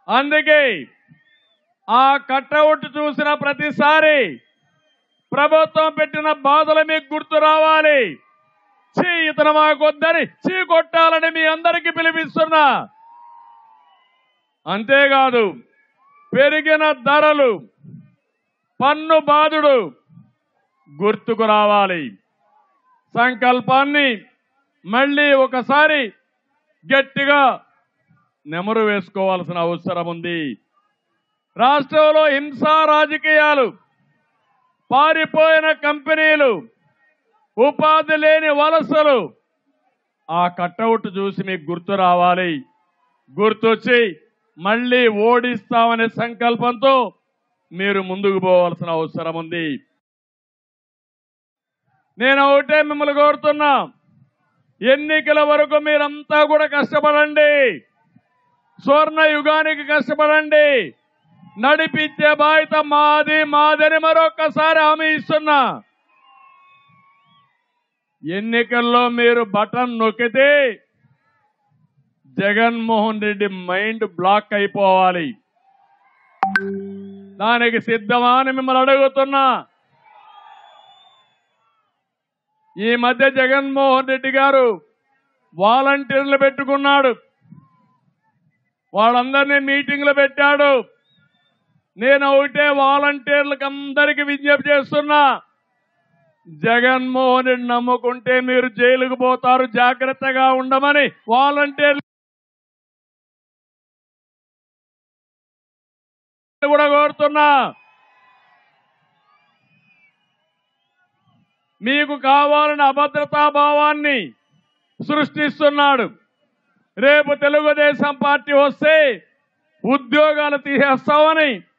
అందుకే ఆ కట్అవుట్ చూసిన ప్రతిసారి ప్రభుత్వం పెట్టిన బాధలు మీకు గుర్తు రావాలి చీ ఇతను మాకొద్దని చీ కొట్టాలని మీ అందరికీ పిలిపిస్తున్నా అంతేకాదు పెరిగిన ధరలు పన్ను బాధుడు గుర్తుకు రావాలి సంకల్పాన్ని మళ్ళీ ఒకసారి గట్టిగా నెమరు వేసుకోవాల్సిన అవసరం ఉంది రాష్ట్రంలో హింసా రాజకీయాలు పారిపోయిన కంపెనీలు ఉపాధి లేని వలసలు ఆ కట్అవుట్ చూసి మీకు గుర్తు రావాలి గుర్తొచ్చి మళ్ళీ ఓడిస్తామనే సంకల్పంతో మీరు ముందుకు పోవాల్సిన అవసరం ఉంది నేను ఒకటే మిమ్మల్ని కోరుతున్నా ఎన్నికల వరకు మీరంతా కూడా కష్టపడండి స్వర్ణ యుగానికి కష్టపడండి నడిపించే బాధ్యత మాది మాదని మరొక్కసారి హామీ ఇస్తున్నా ఎన్నికల్లో మీరు బటన్ నొక్కితే జగన్మోహన్ రెడ్డి మైండ్ బ్లాక్ అయిపోవాలి దానికి సిద్ధమా అని మిమ్మల్ని అడుగుతున్నా ఈ మధ్య జగన్మోహన్ రెడ్డి గారు వాలంటీర్లు పెట్టుకున్నాడు వాళ్ళందరినీ మీటింగ్లు పెట్టాడు నేను ఒకటే వాలంటీర్లకు అందరికి విజ్ఞప్తి చేస్తున్నా జగన్మోహన్ రెడ్డి నమ్ముకుంటే మీరు జైలుకు పోతారు జాగ్రత్తగా ఉండమని వాలంటీర్లు కూడా కోరుతున్నా మీకు కావాలని అభద్రతా భావాన్ని సృష్టిస్తున్నాడు రేపు తెలుగుదేశం పార్టీ వస్తే ఉద్యోగాలు తీసేస్తామని